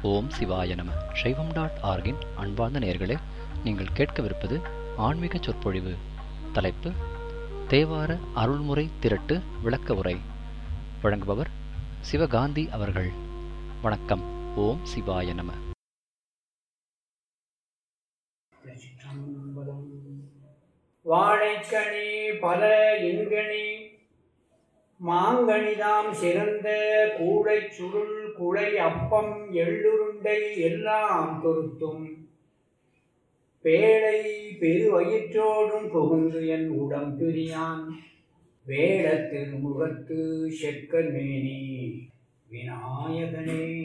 ஓம் சிவாய நம சைவம் டாட் ஆர்கின் அன்பார்ந்த நேயர்களே நீங்கள் கேட்கவிருப்பது ஆன்மீக சொற்பொழிவு தலைப்பு தேவார அருள்முறை திரட்டு விளக்க உரை வழங்குபவர் சிவகாந்தி அவர்கள் வணக்கம் ஓம் சிவாய நம திருச்சிற்றம்பலம். வாழைக்கனி பல எண்கணி மாங்கனிதாம் சிறந்த கூடைச் சுருள் குழை அப்பம் எள்ளுருண்டை எல்லாம் பொருத்தும் பேழை பெரு வயிற்றோடும் புகுந்து என் உடம் பிரியான் வேட திருமுகத்து செக்க மேனி விநாயகனே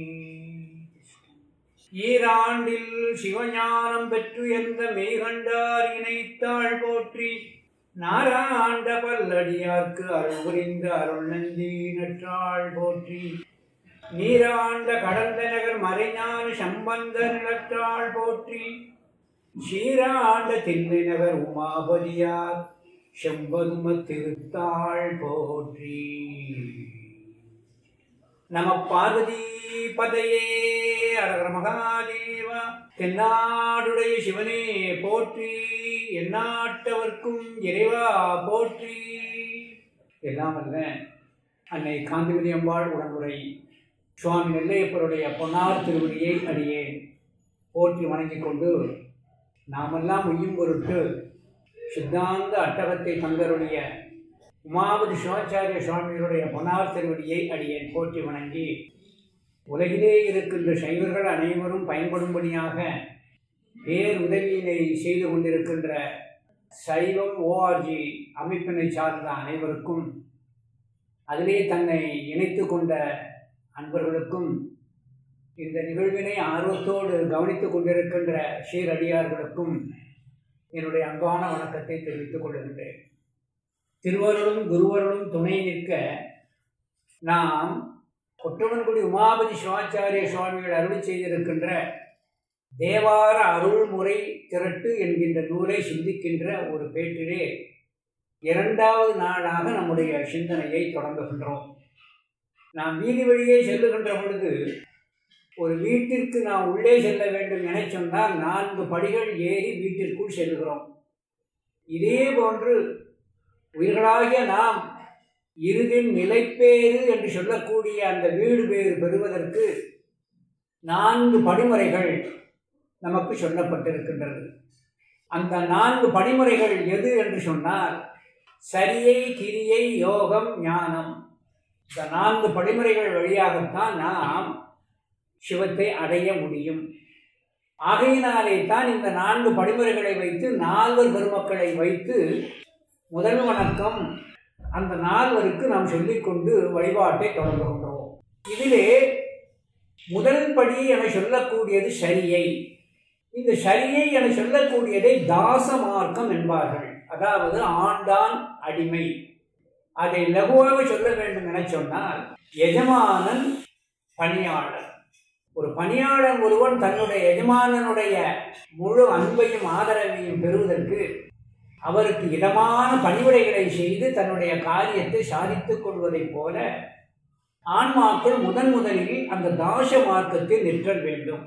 ஈராண்டில் சிவஞானம் பெற்று எந்த மெய்கண்டார் இணைத்தாள் போற்றி நாராண்ட பல்லடியார்க்கு அருள் புரிந்த அருள் நந்தி நற்றாள் போற்றி நீராண்ட கடந்த நகர் மறைஞான சம்பந்த நிலற்றாள் போற்றி சீராண்ட தில்லை நகர் உமாபதியார் செம்பதும திருத்தாள் போற்றி நம பார்வதி பதையே அரகர மகாதேவா தென்னாடுடைய சிவனே போற்றி எந்நாட்டவர்க்கும் இறைவா போற்றி எல்லாம் அல்ல அன்னை காந்திமதி அம்பாள் உடனுரை சுவாமி நெல்லையப்பருடைய பொன்னார் திருவடியை அடியேன் போற்றி வணங்கிக் கொண்டு நாமெல்லாம் உய்யும் பொருட்டு சித்தாந்த அட்டகத்தை தந்தருடைய உமாபதி சிவாச்சாரிய சுவாமிகளுடைய பொன்னார் திருவடியை அடியேன் போற்றி வணங்கி உலகிலே இருக்கின்ற சைவர்கள் அனைவரும் பயன்படும்படியாக பேர் உதவியினை செய்து கொண்டிருக்கின்ற சைவம் ஓஆர்ஜி அமைப்பினை சார்ந்த அனைவருக்கும் அதிலே தன்னை இணைத்து கொண்ட அன்பர்களுக்கும் இந்த நிகழ்வினை ஆர்வத்தோடு கவனித்துக் கொண்டிருக்கின்ற ஷீரடியார்களுக்கும் என்னுடைய அன்பான வணக்கத்தை தெரிவித்துக் கொள்கின்றேன் திருவருளும் குருவருளும் துணை நிற்க நாம் கொற்றவன்குடி உமாபதி சிவாச்சாரிய சுவாமிகள் அருள் செய்திருக்கின்ற தேவார அருள்முறை திரட்டு என்கின்ற நூலை சிந்திக்கின்ற ஒரு பேட்டிலே இரண்டாவது நாளாக நம்முடைய சிந்தனையை தொடங்குகின்றோம் நாம் வீதி வழியே செல்லுகின்ற பொழுது ஒரு வீட்டிற்கு நாம் உள்ளே செல்ல வேண்டும் என சொன்னால் நான்கு படிகள் ஏறி வீட்டிற்குள் செல்கிறோம் இதே போன்று உயிர்களாகிய நாம் இறுதில் நிலைப்பேறு என்று சொல்லக்கூடிய அந்த வீடு பேறு பெறுவதற்கு நான்கு படிமுறைகள் நமக்கு சொல்லப்பட்டிருக்கின்றது அந்த நான்கு படிமுறைகள் எது என்று சொன்னால் சரியை கிரியை யோகம் ஞானம் இந்த நான்கு படிமுறைகள் வழியாகத்தான் நாம் சிவத்தை அடைய முடியும் ஆகையினாலே தான் இந்த நான்கு படிமுறைகளை வைத்து நால்வர் பெருமக்களை வைத்து முதல் வணக்கம் அந்த நால்வருக்கு நாம் சொல்லிக்கொண்டு வழிபாட்டை தொடங்குகின்றோம் இதிலே முதல் படி என சொல்லக்கூடியது சரியை இந்த சரியை என சொல்லக்கூடியதை தாச மார்க்கம் என்பார்கள் அதாவது ஆண்டான் அடிமை அதை லகுவாக சொல்ல வேண்டும் என சொன்னால் எஜமானன் பணியாளர் ஒரு பணியாளர் ஒருவன் தன்னுடைய எஜமானனுடைய முழு அன்பையும் ஆதரவையும் பெறுவதற்கு அவருக்கு இதமான பணிவிடைகளை செய்து தன்னுடைய காரியத்தை சாதித்துக் கொள்வதைப் போல ஆன்மாக்கள் முதன் முதலில் அந்த தாச மார்க்கத்தில் நிற்றல் வேண்டும்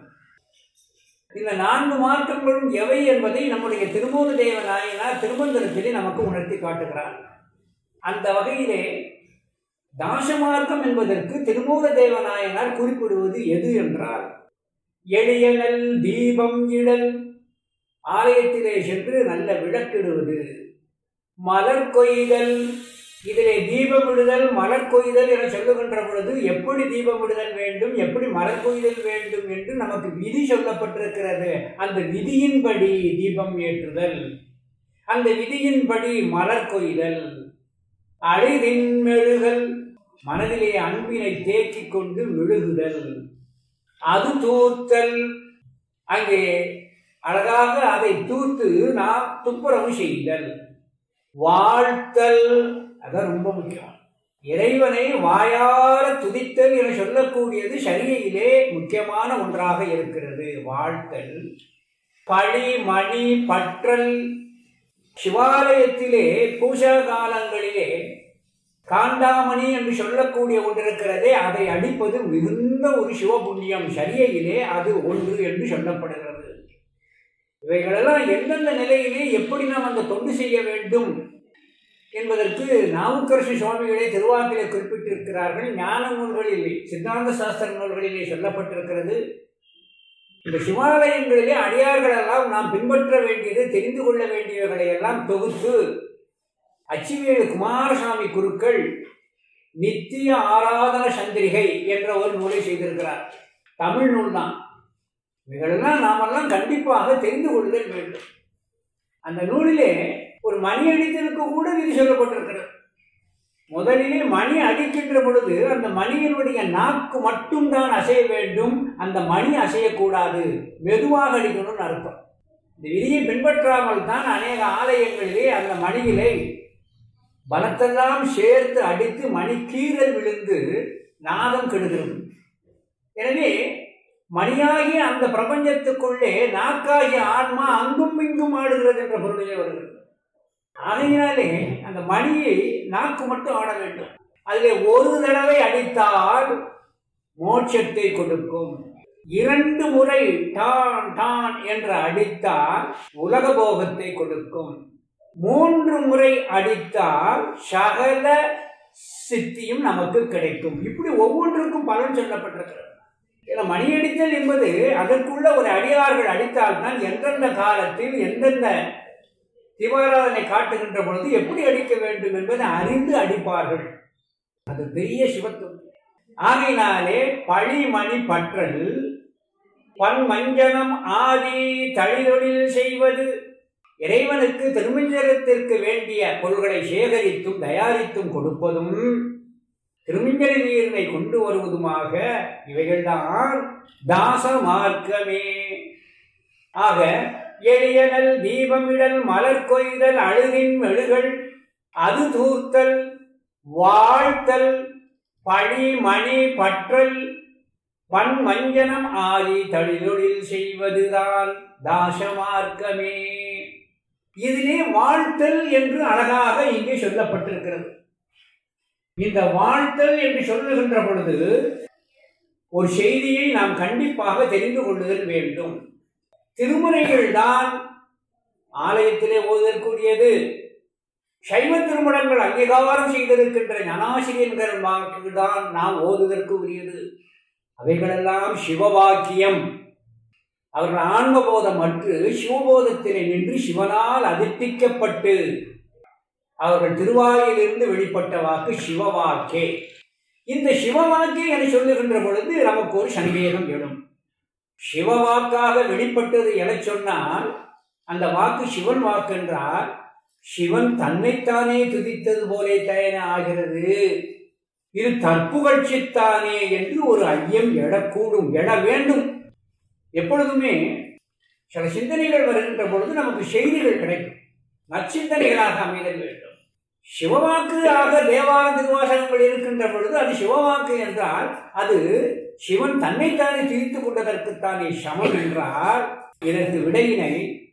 இந்த நான்கு மார்க்கங்களும் எவை என்பதை நம்முடைய திருமூல தேவ நாயனார் திருமந்திரத்திலே நமக்கு உணர்த்தி காட்டுகிறார் அந்த வகையிலே தாசமார்க்கம் என்பதற்கு திருமூல தேவநாயனார் குறிப்பிடுவது எது என்றால் எளியனல் தீபம் இடல் ஆலயத்திலே சென்று நல்ல விளக்கிடுவது மலர் கொய்தல் இதிலே தீபம் விடுதல் மலர் கொய்தல் என சொல்லுகின்ற பொழுது எப்படி தீபம் விடுதல் வேண்டும் எப்படி மலர் கொய்தல் வேண்டும் என்று நமக்கு விதி சொல்லப்பட்டிருக்கிறது அந்த விதியின்படி தீபம் ஏற்றுதல் அந்த விதியின்படி மலர் கொய்தல் அழிதின் மெழுகல் மனதிலே அன்பினை தேக்கிக் கொண்டு மெழுகுதல் அது தூத்தல் அங்கே அழகாக அதை தூத்து நாம் துப்புரவு செய்தல் வாழ்த்தல் அதான் ரொம்ப முக்கியம் இறைவனை வாயார துதித்தல் என சொல்லக்கூடியது சரியையிலே முக்கியமான ஒன்றாக இருக்கிறது வாழ்த்தல் பழி மணி பற்றல் சிவாலயத்திலே பூஜா காலங்களிலே காண்டாமணி என்று சொல்லக்கூடிய ஒன்று இருக்கிறதே அதை அடிப்பது மிகுந்த ஒரு சிவபுண்ணியம் சரியையிலே அது ஒன்று என்று சொல்லப்படுகிறது இவைகளெல்லாம் எந்தெந்த நிலையிலே எப்படி நாம் அந்த தொண்டு செய்ய வேண்டும் என்பதற்கு நாவுக்கரசு சுவாமிகளே திருவாக்கிலே குறிப்பிட்டிருக்கிறார்கள் ஞான நூல்களிலே சித்தாந்த சாஸ்திர நூல்களிலே சொல்லப்பட்டிருக்கிறது இந்த சிவாலயங்களிலே அடியார்களெல்லாம் நாம் பின்பற்ற வேண்டியது தெரிந்து கொள்ள வேண்டியவைகளை எல்லாம் தொகுத்து அச்சிவேலு குமாரசாமி குருக்கள் நித்திய ஆராதன சந்திரிகை என்ற ஒரு நூலை செய்திருக்கிறார் தமிழ் நூல் தான் இவைகளெல்லாம் நாமெல்லாம் கண்டிப்பாக தெரிந்து கொள்ளுதல் வேண்டும் அந்த நூலிலே ஒரு மணி அடித்தலுக்கு கூட விதி சொல்லப்பட்டிருக்கிறது முதலிலே மணி அடிக்கின்ற பொழுது அந்த மணியினுடைய நாக்கு மட்டும்தான் அசைய வேண்டும் அந்த மணி அசையக்கூடாது மெதுவாக அடிக்கணும்னு அர்த்தம் இந்த விதியை பின்பற்றாமல் தான் அநேக ஆலயங்களிலே அந்த மணியிலே பலத்தெல்லாம் சேர்த்து அடித்து மணி கீறல் விழுந்து நாதம் கெடுகிறது எனவே மணியாகிய அந்த பிரபஞ்சத்துக்குள்ளே நாக்காகிய ஆன்மா அங்கும் இங்கும் ஆடுகிறது என்ற பொருளிலே வருகிறது ஆகையினாலே அந்த மணியை நாக்கு மட்டும் ஆட வேண்டும் அதிலே ஒரு தடவை அடித்தால் மோட்சத்தை கொடுக்கும் இரண்டு முறை டான் டான் என்று அடித்தால் உலக போகத்தை கொடுக்கும் மூன்று முறை அடித்தால் சகல சித்தியும் நமக்கு கிடைக்கும் இப்படி ஒவ்வொன்றுக்கும் பலன் சொல்லப்பட்டிருக்கிறது ஏன்னா மணியடித்தல் என்பது அதற்குள்ள ஒரு அடியார்கள் அடித்தால்தான் எந்தெந்த காலத்தில் எந்தெந்த தீபாராதனை காட்டுகின்ற பொழுது எப்படி அடிக்க வேண்டும் என்பதை அறிந்து அடிப்பார்கள் அது பெரிய சிவத்துவம் ஆகையினாலே பழிமணி பற்றல் பன்மஞ்சனம் ஆதி தழிதொழில் செய்வது இறைவனுக்கு திருமஞ்சனத்திற்கு வேண்டிய பொருள்களை சேகரித்தும் தயாரித்தும் கொடுப்பதும் திருமஞ்சன நீரினை கொண்டு வருவதுமாக இவைகள்தான் தாச மார்க்கமே ஆக எளியனல் தீபமிடல் மலர் கொய்தல் அழுகின் மெழுகள் அது தூர்த்தல் வாழ்த்தல் பழி மணி பற்றல் பன்மஞ்சனம் ஆதி தழிதொழில் செய்வதுதான் தாசமார்க்கமே இதிலே வாழ்த்தல் என்று அழகாக இங்கே சொல்லப்பட்டிருக்கிறது இந்த வாழ்த்தல் என்று சொல்லுகின்ற பொழுது ஒரு செய்தியை நாம் கண்டிப்பாக தெரிந்து கொள்ளுதல் வேண்டும் திருமுறைகள் தான் ஆலயத்திலே ஓதுதற்குரியது சைவ திருமணங்கள் அங்கீகாரம் செய்திருக்கின்ற ஞானாசிரியன்கள் வாக்கு தான் நாம் ஓதுதற்கு உரியது அவைகளெல்லாம் சிவவாக்கியம் அவர்கள் ஆன்மபோதம் அற்று சிவபோதத்திலே நின்று சிவனால் அதிர்த்திக்கப்பட்டு அவர்கள் திருவாயிலிருந்து வெளிப்பட்ட வாக்கு சிவவாக்கே இந்த சிவவாக்கே என சொல்லுகின்ற பொழுது நமக்கு ஒரு சந்தேகம் எழும் சிவவாக்காக வெளிப்பட்டது என சொன்னால் அந்த வாக்கு சிவன் வாக்கு என்றால் சிவன் தன்னைத்தானே துதித்தது போலே தயன ஆகிறது இது தற்புகழ்ச்சித்தானே என்று ஒரு ஐயம் எழக்கூடும் எழ வேண்டும் எப்பொழுதுமே சில சிந்தனைகள் வருகின்ற பொழுது நமக்கு செய்திகள் கிடைக்கும் நற்சிந்தனைகளாக அமைதல் வேண்டும் சிவவாக்கு ஆக தேவார திருவாசகங்கள் இருக்கின்ற பொழுது அது சிவவாக்கு என்றால் அது சிவன் தன்னைத்தானே திரித்துக் கொண்டதற்குத்தானே சமம் என்றால் இதற்கு விடையினை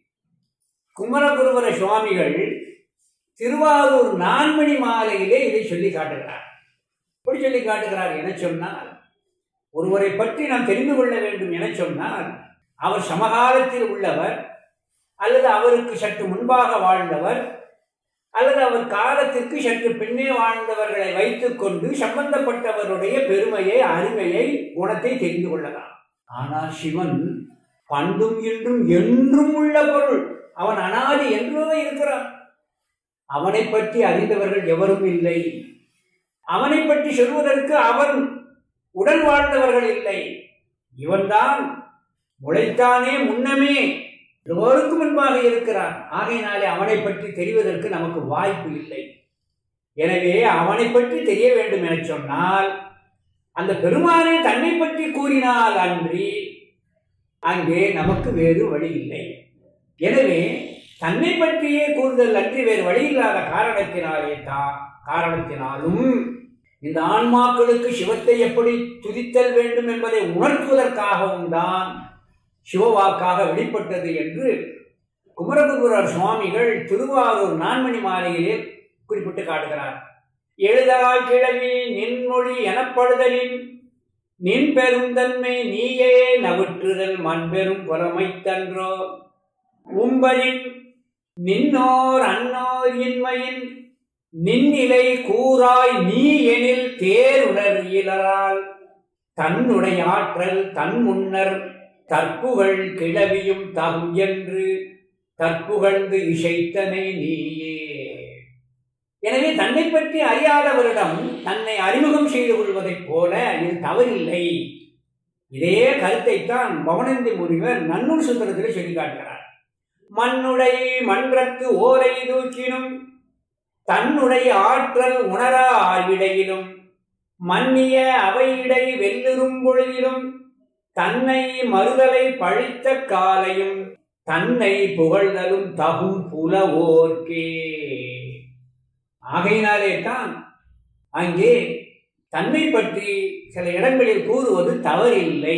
குமரகுருவர சுவாமிகள் திருவாரூர் நான்மணி மாலையிலே இதை சொல்லி காட்டுகிறார் எப்படி சொல்லி காட்டுகிறார் என சொன்னால் ஒருவரை பற்றி நாம் தெரிந்து கொள்ள வேண்டும் என சொன்னால் அவர் சமகாலத்தில் உள்ளவர் அல்லது அவருக்கு சற்று முன்பாக வாழ்ந்தவர் அல்லது அவர் காலத்திற்கு சற்று பின்னே வாழ்ந்தவர்களை வைத்துக்கொண்டு சம்பந்தப்பட்டவருடைய பெருமையை அருமையை குணத்தை தெரிந்து கொள்ளலாம் ஆனால் சிவன் பண்டும் இன்றும் என்றும் உள்ள பொருள் அவன் அனாதி என்றோ இருக்கிறான் அவனை பற்றி அறிந்தவர்கள் எவரும் இல்லை அவனை பற்றி சொல்வதற்கு அவன் உடன் வாழ்ந்தவர்கள் இல்லை இவன்தான் முளைத்தானே முன்னமே எல்லோருக்கும் முன்பாக இருக்கிறான் ஆகையினாலே அவனை பற்றி தெரிவதற்கு நமக்கு வாய்ப்பு இல்லை எனவே அவனை பற்றி தெரிய வேண்டும் என சொன்னால் அந்த பெருமானே தன்னை பற்றி கூறினால் அன்றி அங்கே நமக்கு வேறு வழி இல்லை எனவே தன்னை பற்றியே கூறுதல் அன்றி வேறு வழி இல்லாத காரணத்தினாலே தான் காரணத்தினாலும் இந்த ஆன்மாக்களுக்கு சிவத்தை எப்படி துதித்தல் வேண்டும் என்பதை உணர்த்துவதற்காகவும் தான் சிவவாக்காக வெளிப்பட்டது என்று குமரகுருவரர் சுவாமிகள் திருவாரூர் நான்மணி மாலையிலே குறிப்பிட்டு காட்டுகிறார் எழுதா கிழவி நின்மொழி எனப்படுதலின் நின் பெருந்தன்மை நீயே நவிற்றுதல் மண்பெரும் புலமைத்தன்றோ உம்பரின் நின்னோர் அன்னோர் இன்மையின் நின்னிலை கூறாய் நீ எனில் தேருணர் இயலால் தன்னுடைய ஆற்றல் தன் முன்னர் தற்புகள் கிளவியும் தம் என்று தற்புகழ்ந்து இசைத்தனை நீயே எனவே தன்னை பற்றி அறியாதவரிடம் தன்னை அறிமுகம் செய்து கொள்வதைப் போல இது தவறில்லை இதே கருத்தைத்தான் பவனந்தி முனிவர் நன்னூர் சுந்தரத்திலே சொல்லி காட்டுகிறார் மண்ணுடை மன்றத்து ஓரை தூக்கினும் தன்னுடைய ஆற்றல் உணரா ஆழ்விடையிலும் மன்னிய அவையிடை வெல்லுறும் பொழுதிலும் தன்னை மறுதலை பழித்த காலையும் தன்னை புகழ்தலும் தகும் புலவோர்க்கே ஆகையினாலே தான் அங்கே தன்னை பற்றி சில இடங்களில் கூறுவது தவறில்லை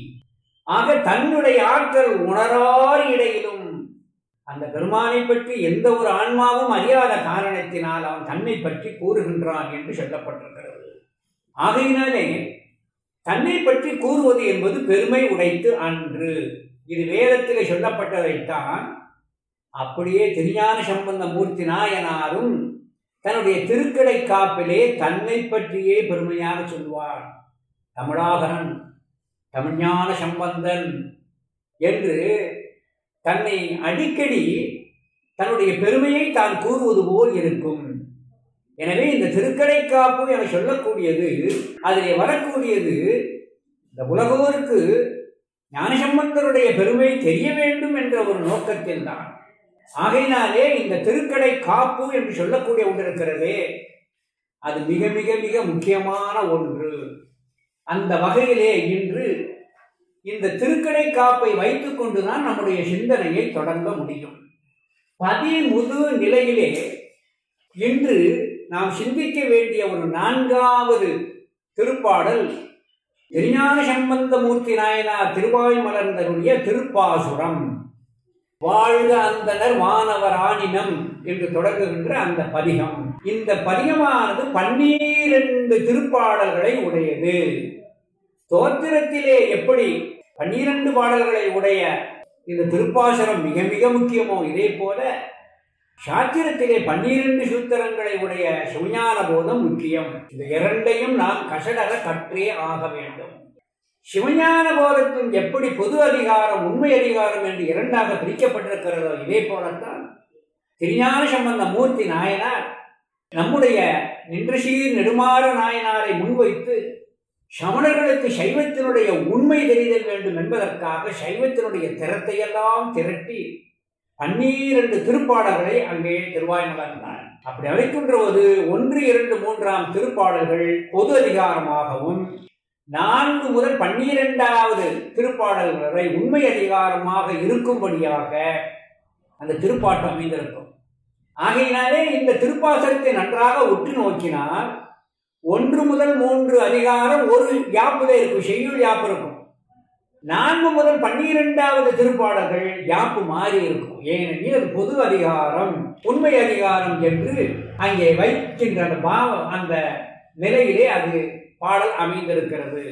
ஆக தன்னுடைய ஆற்றல் உணரார் இடையிலும் அந்த பெருமானை பற்றி எந்த ஒரு ஆன்மாவும் அறியாத காரணத்தினால் அவன் தன்னை பற்றி கூறுகின்றான் என்று சொல்லப்பட்டிருக்கிறது ஆகையினாலே தன்னை பற்றி கூறுவது என்பது பெருமை உடைத்து அன்று இது வேதத்திலே சொல்லப்பட்டதைத்தான் அப்படியே திருஞான சம்பந்த மூர்த்தி நாயனாரும் தன்னுடைய திருக்கடை காப்பிலே தன்னை பற்றியே பெருமையாக சொல்வார் தமிழாகரன் தமிழ்ஞான சம்பந்தன் என்று தன்னை அடிக்கடி தன்னுடைய பெருமையை தான் கூறுவது போல் இருக்கும் எனவே இந்த திருக்கடை காப்பு என சொல்லக்கூடியது அதிலே வரக்கூடியது இந்த உலகோருக்கு ஞானசம்பந்தருடைய பெருமை தெரிய வேண்டும் என்ற ஒரு நோக்கத்தில் தான் ஆகையினாலே இந்த திருக்கடை காப்பு என்று சொல்லக்கூடிய ஒன்று இருக்கிறதே அது மிக மிக மிக முக்கியமான ஒன்று அந்த வகையிலே இன்று இந்த திருக்கடை காப்பை வைத்துக் கொண்டுதான் நம்முடைய சிந்தனையை தொடங்க முடியும் பதிமுது நிலையிலே இன்று நாம் சிந்திக்க வேண்டிய ஒரு நான்காவது திருப்பாடல் திருஞான சம்பந்தமூர்த்தி நாயனார் திருவாய் மலர்ந்தருடைய திருப்பாசுரம் வாழ்க அந்தனர் வானவர் ஆணினம் என்று தொடங்குகின்ற அந்த பதிகம் இந்த பதிகமானது பன்னீரண்டு திருப்பாடல்களை உடையது தோத்திரத்திலே எப்படி பன்னிரண்டு பாடல்களை உடைய இந்த திருப்பாசுரம் மிக மிக முக்கியமோ இதே போல சாத்திரத்திலே பன்னிரண்டு சூத்திரங்களை உடைய சுஞான போதம் முக்கியம் இந்த இரண்டையும் நாம் கசடர கற்றே ஆக வேண்டும் சிவஞான போதத்தின் எப்படி பொது அதிகாரம் உண்மை அதிகாரம் என்று இரண்டாக பிரிக்கப்பட்டிருக்கிறதோ இதே போலத்தான் திருஞான சம்பந்த மூர்த்தி நாயனார் நம்முடைய நின்றசீர் நெடுமாற நாயனாரை முன்வைத்து சமணர்களுக்கு சைவத்தினுடைய உண்மை தெரிதல் வேண்டும் என்பதற்காக சைவத்தினுடைய திறத்தையெல்லாம் திரட்டி பன்னீரண்டு திருப்பாடல்களை அங்கே திருவாய்மலர்ந்தார் அப்படி அழைக்கின்ற போது ஒன்று இரண்டு மூன்றாம் திருப்பாடல்கள் பொது அதிகாரமாகவும் நான்கு முதல் பன்னிரெண்டாவது திருப்பாடல் வரை உண்மை அதிகாரமாக இருக்கும்படியாக அந்த திருப்பாட்டு அமைந்திருக்கும் ஆகையினாலே இந்த திருப்பாசனத்தை நன்றாக உற்று நோக்கினால் ஒன்று முதல் மூன்று அதிகாரம் ஒரு யாப்புல இருக்கும் செய்யுள் யாப்பு இருக்கும் நான்கு முதல் பன்னிரெண்டாவது திருப்பாடல்கள் யாப்பு மாறி இருக்கும் ஏனெனில் அது பொது அதிகாரம் உண்மை அதிகாரம் என்று அங்கே வைக்கின்ற அந்த பாவம் அந்த நிலையிலே அது பாடல் அமைந்திருக்கிறது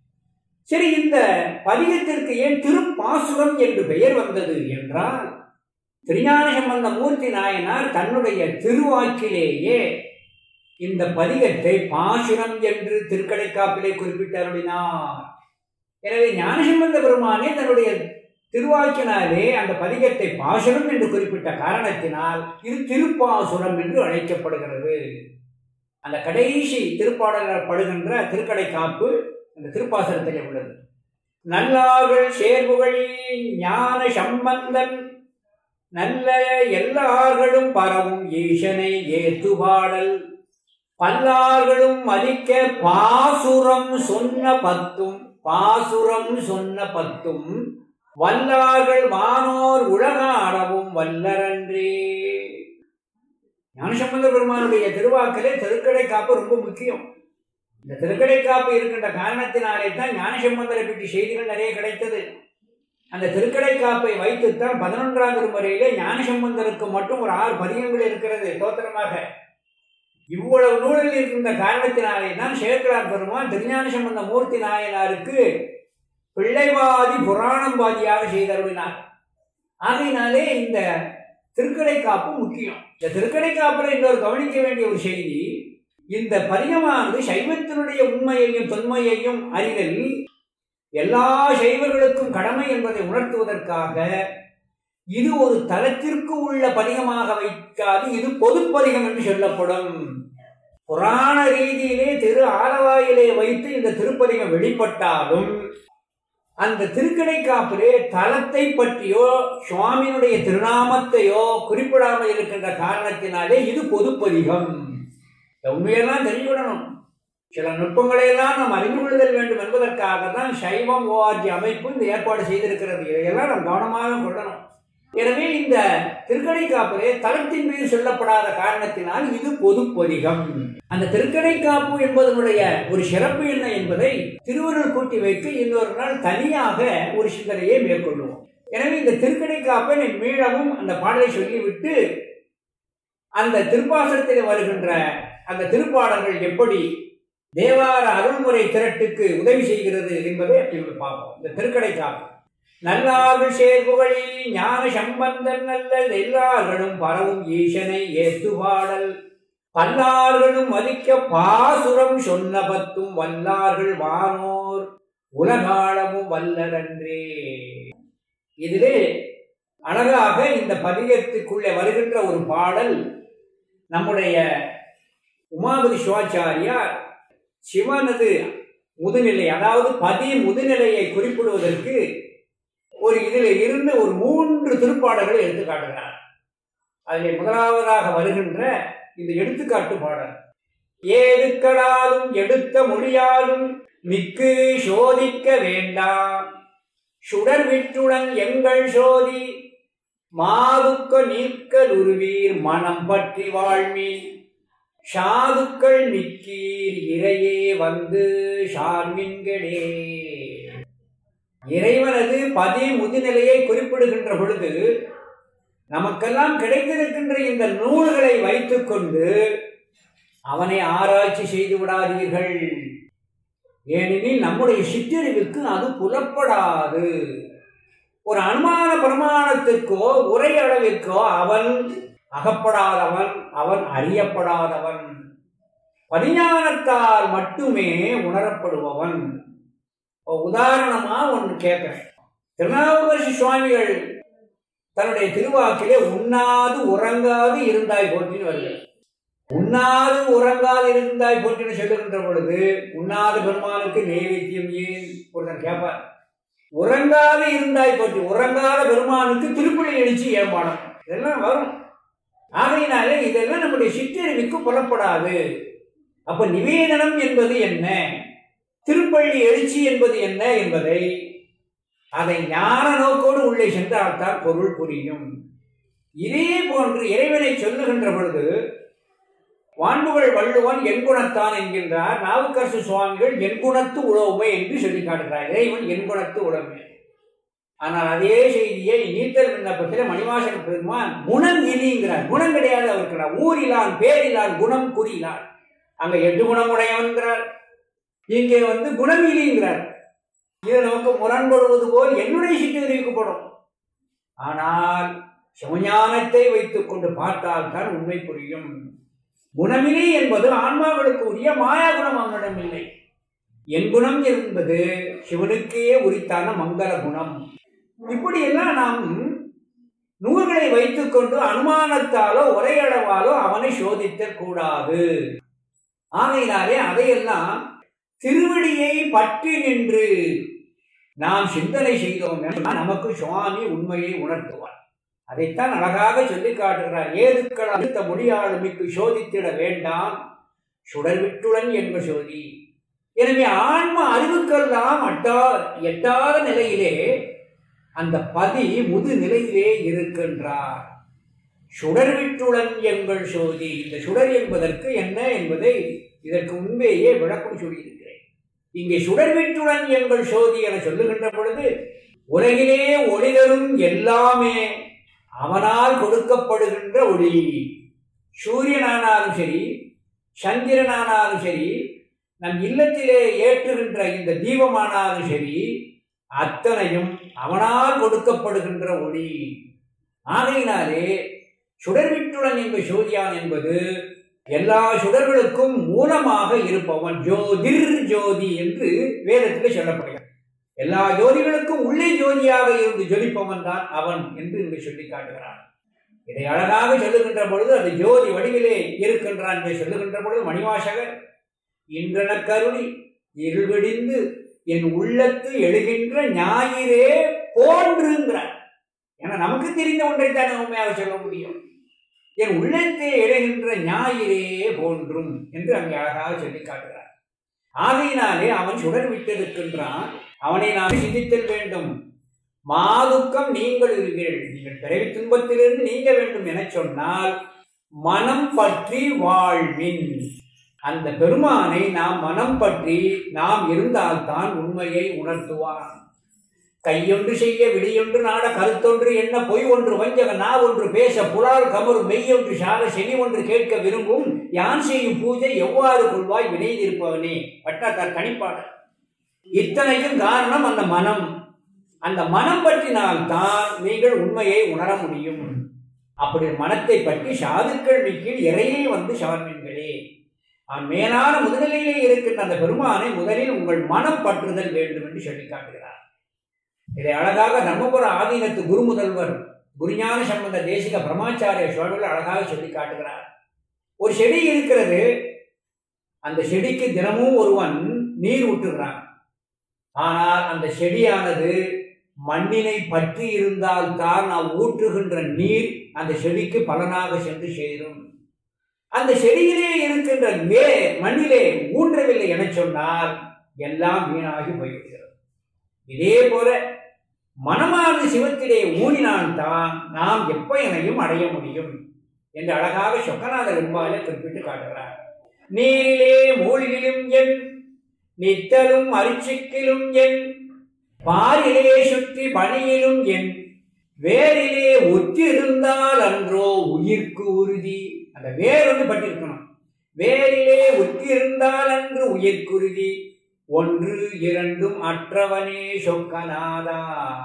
சரி இந்த பதிகத்திற்கு ஏன் திருப்பாசுரம் என்று பெயர் வந்தது என்றால் திருஞான சம்பந்த மூர்த்தி நாயனார் தன்னுடைய திருவாக்கிலேயே இந்த பதிகத்தை பாசுரம் என்று திருக்கடைக்காப்பிலே குறிப்பிட்டருளினார் எனவே ஞானசம்பந்த பெருமானே தன்னுடைய திருவாக்கினாலே அந்த பதிகத்தை பாசுரம் என்று குறிப்பிட்ட காரணத்தினால் இது திருப்பாசுரம் என்று அழைக்கப்படுகிறது அந்த கடைசி திருப்பாடல்கள் படுகின்ற திருக்கடை காப்பு அந்த திருப்பாசுரத்திலே உள்ளது நல்லார்கள் சேர்வுகள் ஞான சம்பந்தன் நல்ல எல்லார்களும் பரவும் ஈசனை ஏத்துபாடல் பல்லார்களும் மதிக்க பாசுரம் சொன்ன பத்தும் பாசுரம் சொன்ன பத்தும் வல்லார்கள் வானோர் உலக ஆடவும் வல்லரன்றே ஞானசம்பந்த பெருமானுடைய திருவாக்கிலே திருக்கடை காப்பு ரொம்ப முக்கியம் இந்த திருக்கடை காப்பு இருக்கின்ற காரணத்தினாலே தான் ஞானசம்பந்தரை பற்றி செய்திகள் நிறைய கிடைத்தது அந்த திருக்கடை காப்பை வைத்துத்தான் பதினொன்றாம் திருமுறையிலே ஞானசம்பந்தருக்கு மட்டும் ஒரு ஆறு பதிகங்கள் இருக்கிறது தோத்திரமாக இவ்வளவு நூலில் இருக்கின்ற காரணத்தினாலே தான் சேக்கரார் பெருமான் திருஞான சம்பந்த மூர்த்தி நாயனாருக்கு பிள்ளைவாதி புராணம்பாதியாக செய்தருளினார் ஆகையினாலே இந்த திருக்கடை காப்பு முக்கியம் இந்த திருக்கடை காப்பில் இன்னொரு கவனிக்க வேண்டிய ஒரு செய்தி இந்த பதிகமானது சைவத்தினுடைய உண்மையையும் தொன்மையையும் அறிதல் எல்லா சைவர்களுக்கும் கடமை என்பதை உணர்த்துவதற்காக இது ஒரு தலத்திற்கு உள்ள பதிகமாக வைக்காது இது பொதுப்பதிகம் என்று சொல்லப்படும் புராண ரீதியிலே திரு ஆலவாயிலே வைத்து இந்த திருப்பதிகம் வெளிப்பட்டாலும் அந்த திருக்கடைக்காப்பிலே தலத்தை பற்றியோ சுவாமியினுடைய திருநாமத்தையோ குறிப்பிடாமல் இருக்கின்ற காரணத்தினாலே இது பொதுப்பதிகம் உண்மையெல்லாம் தெரிஞ்சுவிடணும் சில நுட்பங்களை எல்லாம் நாம் அறிந்து கொள்ளுதல் வேண்டும் என்பதற்காக தான் சைவம் ஓஆர்ஜி அமைப்பு இந்த ஏற்பாடு செய்திருக்கிறது இதையெல்லாம் நாம் கவனமாக கொள்ளணும் எனவே இந்த திருக்கடை காப்பிலே தலத்தின் மீது சொல்லப்படாத காரணத்தினால் இது பொது பொதிகம் அந்த திருக்கடை காப்பு என்பதனுடைய ஒரு சிறப்பு என்ன என்பதை திருவருள் கூட்டி வைத்து இன்னொரு நாள் தனியாக ஒரு சிந்தனையை மேற்கொள்வோம் எனவே இந்த திருக்கடை காப்பை மீளவும் அந்த பாடலை சொல்லிவிட்டு அந்த திருப்பாசனத்தில் வருகின்ற அந்த திருப்பாடல்கள் எப்படி தேவார அருள்முறை திரட்டுக்கு உதவி செய்கிறது என்பதை அப்படி பார்ப்போம் இந்த திருக்கடை காப்பு நல்லார்கள் சேர்புகளில் ஞான சம்பந்தன் நல்ல எல்லார்களும் பரவும் ஈசனை ஏத்து பாடல் பல்லார்களும் மதிக்க பாசுரம் சொன்ன பத்தும் வல்லார்கள் வானோர் உலகாளமும் வல்லரன்றே இதிலே அழகாக இந்த பதிகத்துக்குள்ளே வருகின்ற ஒரு பாடல் நம்முடைய உமாபதி சிவாச்சாரியார் சிவனது முதுநிலை அதாவது பதி முதுநிலையை குறிப்பிடுவதற்கு ஒரு இதில் இருந்து ஒரு மூன்று திருப்பாடல்களை எடுத்து காட்டுகிறார் அதில் முதலாவதாக வருகின்ற இந்த எடுத்துக்காட்டு பாடல் ஏதுக்களாலும் எடுத்த மொழியாலும் மிக்கு சோதிக்க வேண்டாம் சுடர் விற்றுடன் எங்கள் சோதி மாதுக்க நீக்கல் உருவீர் மனம் பற்றி வாழ்மீன் சாதுக்கள் மிக்கீர் இறையே வந்து ஷார்மின்களே இறைவனது பதி முதுநிலையை குறிப்பிடுகின்ற பொழுது நமக்கெல்லாம் கிடைத்திருக்கின்ற இந்த நூல்களை வைத்துக்கொண்டு அவனை ஆராய்ச்சி செய்து விடாதீர்கள் ஏனெனில் நம்முடைய சிற்றறிவுக்கு அது புலப்படாது ஒரு அனுமான பிரமாணத்திற்கோ உரை அளவிற்கோ அவன் அகப்படாதவன் அவன் அறியப்படாதவன் பரிஞானத்தால் மட்டுமே உணரப்படுபவன் உதாரணமா ஒன்று கேட்கிறேன் திருநாவுக்கரசு சுவாமிகள் தன்னுடைய திருவாக்கிலே உண்ணாது உறங்காது இருந்தாய் போற்றின்னு வருகிறது உண்ணாது உறங்காது இருந்தாய் போற்றின்னு சொல்லுகின்ற பொழுது உண்ணாத பெருமானுக்கு நைவேத்தியம் ஏன் ஒருத்தன் கேட்பார் உறங்காது இருந்தாய் போற்றி உறங்காத பெருமானுக்கு திருப்பள்ளி எழுச்சி ஏமானம் இதெல்லாம் வரும் ஆகையினாலே இதெல்லாம் நம்முடைய சிற்றறிவுக்கு புலப்படாது அப்ப நிவேதனம் என்பது என்ன திருப்பள்ளி எழுச்சி என்பது என்ன என்பதை அதை ஞான நோக்கோடு உள்ளே சென்றால்தான் பொருள் புரியும் இதே போன்று இறைவனை சொல்லுகின்ற பொழுது வான்புகள் வள்ளுவன் எண்குணத்தான் என்கின்றார் நாவுக்கரசு சுவாமிகள் எண்குணத்து உழவுமை என்று சொல்லி காட்டுகிறார் இறைவன் எண்குணத்து உழவுமை ஆனால் அதே செய்தியை நீத்தல் விண்ணப்பத்தில் மணிவாசன் பெருமான் குணம் இனிங்கிறார் குணம் கிடையாது அவருக்கு ஊரிலான் பேரிலான் குணம் குறியிலான் அங்க எட்டு குணமுடையவன்கிறார் இங்கே வந்து குணம் இலிங்கிறார் இது நமக்கு முரண்படுவது போல் என்னுடைய சிட்டு தெரிவிக்கப்படும் ஆனால் சிவஞானத்தை வைத்துக் கொண்டு பார்த்தால் தான் உண்மை புரியும் குணமிலி என்பது ஆன்மாக்களுக்கு உரிய மாயா குணம் அவனிடம் இல்லை என் குணம் என்பது சிவனுக்கே உரித்தான மங்கள குணம் இப்படியெல்லாம் நாம் நூல்களை வைத்துக்கொண்டு அனுமானத்தாலோ உரையளவாலோ அவனை சோதித்தல் கூடாது ஆகையினாலே அதையெல்லாம் திருவடியை பற்றி நின்று நாம் சிந்தனை செய்தோம் என்றால் நமக்கு சுவாமி உண்மையை உணர்த்துவார் அதைத்தான் அழகாக சொல்லி காட்டுகிறார் ஏதுக்கள் அழுத்த முடியாளுமைக்கு சோதித்திட வேண்டாம் சுடர் விட்டுடன் என்ப சோதி எனவே ஆன்ம அறிவுக்கெல்லாம் அட்டா எட்டாத நிலையிலே அந்த பதி முது நிலையிலே இருக்கின்றார் சுடர் விட்டுடன் எங்கள் சோதி இந்த சுடர் என்பதற்கு என்ன என்பதை இதற்கு முன்பேயே விளக்கம் சொல்லியிருக்கிறேன் இங்கே சுடர் விட்டுடன் எங்கள் சோதி என சொல்லுகின்ற பொழுது உலகிலே ஒளிதரும் எல்லாமே அவனால் கொடுக்கப்படுகின்ற ஒளி சூரியனானாலும் சரி சந்திரனானாலும் சரி நம் இல்லத்திலே ஏற்றுகின்ற இந்த தீபமானாலும் சரி அத்தனையும் அவனால் கொடுக்கப்படுகின்ற ஒளி ஆகையினாலே சுடர்விட்டுடன் என்ப சோதியான் என்பது எல்லா சுடர்களுக்கும் மூலமாக இருப்பவன் ஜோதிர் ஜோதி என்று வேதத்தில் சொல்லப்படுகிறது எல்லா ஜோதிகளுக்கும் உள்ளே ஜோதியாக இருந்து ஜொலிப்பவன் தான் அவன் என்று இங்கு சொல்லி காட்டுகிறான் இதை அழகாக சொல்லுகின்ற பொழுது அது ஜோதி வடிவிலே இருக்கின்றான் என்று சொல்லுகின்ற பொழுது மணிவாசகர் இன்றன கருணி இருவிடிந்து என் உள்ளத்து எழுகின்ற ஞாயிறே போன்றுங்கிறார் ஏன்னா நமக்கு தெரிந்த ஒன்றை தானே உண்மையாக சொல்ல முடியும் என் உள்ளத்தை எழுகின்ற ஞாயிறே போன்றும் என்று அங்கே அழகாக சொல்லி காட்டுகிறார் ஆகையினாலே அவன் சுடர் விட்டிருக்கின்றான் அவனை நாம் சிந்தித்தல் வேண்டும் மாதுக்கம் நீங்கள் இருக்கிறீர்கள் நீங்கள் பிறவி துன்பத்திலிருந்து நீங்க வேண்டும் என சொன்னால் மனம் பற்றி வாழ்வின் அந்த பெருமானை நாம் மனம் பற்றி நாம் இருந்தால்தான் உண்மையை உணர்த்துவான் கையொன்று செய்ய விழியொன்று நாட கருத்தொன்று என்ன பொய் ஒன்று வஞ்சக நா ஒன்று பேச புலால் கமரு மெய்யொன்று சார செவி ஒன்று கேட்க விரும்பும் யான் செய்யும் பூஜை எவ்வாறு கொள்வாய் வினைந்திருப்பவனே பட்டாத்தார் கணிப்பாடர் இத்தனைக்கும் காரணம் அந்த மனம் அந்த மனம் பற்றினால்தான் நீங்கள் உண்மையை உணர முடியும் அப்படி மனத்தை பற்றி சாதுக்கள் மிக்கில் இறையே வந்து சார்மீன்களே அவன் மேலான முதலிலே இருக்கின்ற அந்த பெருமானை முதலில் உங்கள் மனம் பற்றுதல் வேண்டும் என்று சொல்லி காட்டுகிறார் இதை அழகாக தர்மபுர ஆதீனத்து குரு முதல்வர் குருஞான சம்பந்த தேசிக பிரம்மாச்சாரிய சுவாமிகள் அழகாக சொல்லி காட்டுகிறார் ஒரு செடி இருக்கிறது அந்த செடிக்கு தினமும் ஒருவன் நீர் ஊற்றுகிறான் ஆனால் அந்த செடியானது மண்ணினை பற்றி இருந்தால் தான் நாம் ஊற்றுகின்ற நீர் அந்த செடிக்கு பலனாக சென்று சேரும் அந்த செடியிலே இருக்கின்ற வே மண்ணிலே ஊன்றவில்லை என சொன்னால் எல்லாம் வீணாகி போய்விடுகிறது இதே போல மனமானது சிவத்திலே ஊனினால்தான் நாம் எப்பயனையும் அடைய முடியும் என்று அழகாக சொக்கநாத வெண்பாலே குறிப்பிட்டு காட்டுகிறார் நீரிலே மூழ்கிலும் என் நித்தலும் அரிச்சிக்கிலும் என் பாரிலே சுற்றி பணியிலும் என் வேரிலே ஒத்திருந்தால் அன்றோ உயிர்க்கு உறுதி அந்த வேர் வந்து பட்டிருக்கணும் வேரிலே ஒத்திருந்தால் அன்று உயிர்க்குருதி ஒன்று இரண்டும் அற்றவனே சொக்கநாதா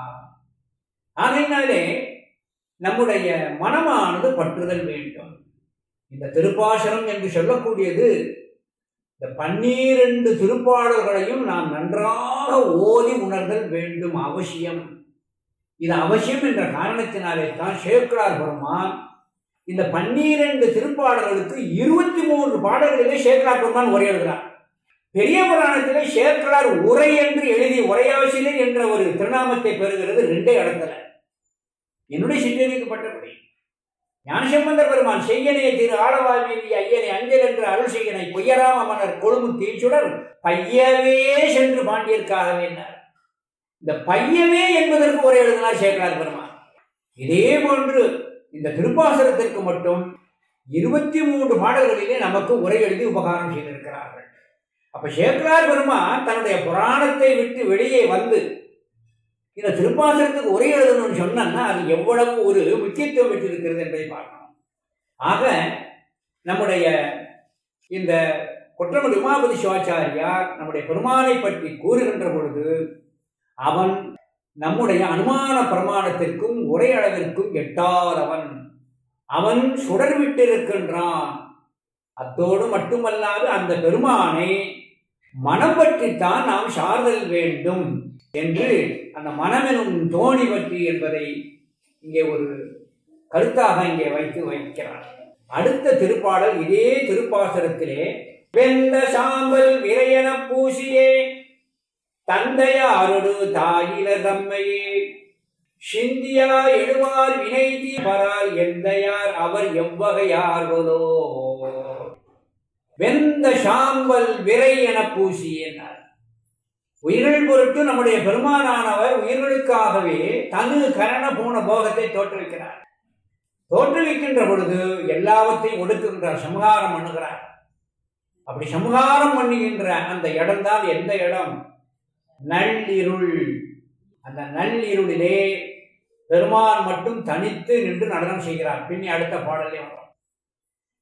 ஆகையினாலே நம்முடைய மனமானது பற்றுதல் வேண்டும் இந்த திருப்பாசனம் என்று சொல்லக்கூடியது இந்த பன்னிரண்டு திருப்பாடல்களையும் நாம் நன்றாக ஓதி உணர்தல் வேண்டும் அவசியம் இது அவசியம் என்ற காரணத்தினாலே தான் சேக்கரார் பெருமான் இந்த பன்னிரண்டு திருப்பாடல்களுக்கு இருபத்தி மூன்று பாடல்களிலே சேக்கரார் பெருமான் உரை எழுதுகிறார் பெரிய புராணத்திலே சேக்கலார் உரை என்று எழுதி உரையாசிரியர் என்ற ஒரு திருநாமத்தை பெறுகிறது ரெண்டே இடத்துல என்னுடைய சிற்றறிவிக்கப்பட்டபடி ஞானசம்பந்தர் பெருமான் செய்யனே திரு ஆளவாழ்மீதி ஐயனை அஞ்சல் என்று அருள் செய்யனை பொய்யராம மன்னர் கொழும்பு தீச்சுடர் பையவே சென்று பாண்டியர்க்காகவே இந்த பையவே என்பதற்கு ஒரு எழுதினார் சேக்கலார் பெருமான் இதே போன்று இந்த திருப்பாசனத்திற்கு மட்டும் இருபத்தி மூன்று பாடல்களிலே நமக்கு உரை எழுதி உபகாரம் செய்திருக்கிறார்கள் அப்ப சேக்கலார் பெருமான் தன்னுடைய புராணத்தை விட்டு வெளியே வந்து இந்த திருப்பாசனத்துக்கு உரை எழுதணும்னு சொன்னா அது எவ்வளவு ஒரு முக்கியத்துவம் பெற்றிருக்கிறது என்பதை பார்க்கணும் ஆக நம்முடைய இந்த குற்றமடி உமாபதி சிவாச்சாரியார் நம்முடைய பெருமானை பற்றி கூறுகின்ற பொழுது அவன் நம்முடைய அனுமான பிரமாணத்திற்கும் உரை அளவிற்கும் எட்டாதவன் அவன் சுடர் விட்டிருக்கின்றான் அத்தோடு மட்டுமல்லாது அந்த பெருமானை மனம் பற்றித்தான் நாம் சார்தல் வேண்டும் என்று அந்த மனமெனும் தோணி பற்றி என்பதை இங்கே ஒரு கருத்தாக இங்கே வைத்து வைக்கிறார் அடுத்த திருப்பாடல் இதே திருப்பாசனத்திலே வெந்த சாம்பல் விரையன பூசியே தந்தையாரொடு தாயில தம்மையே சிந்தியா எழுவார் வினைதி பரால் எந்தையார் அவர் எவ்வகையார்களோ வெந்த சாம்பல் விரை என பூசி என்றார் உயிர்கள் பொருட்டு நம்முடைய பெருமானானவர் உயிர்களுக்காகவே தனு கரண பூண போகத்தை தோற்றுவிக்கிறார் தோற்றுவிக்கின்ற பொழுது எல்லாவற்றையும் ஒடுக்குகின்றார் சமகாரம் பண்ணுகிறார் அப்படி சமகாரம் பண்ணுகின்ற அந்த இடம்தான் எந்த இடம் நள்ளிருள் அந்த நள்ளிருளிலே பெருமான் மட்டும் தனித்து நின்று நடனம் செய்கிறார் பின்னி அடுத்த பாடலே வரும்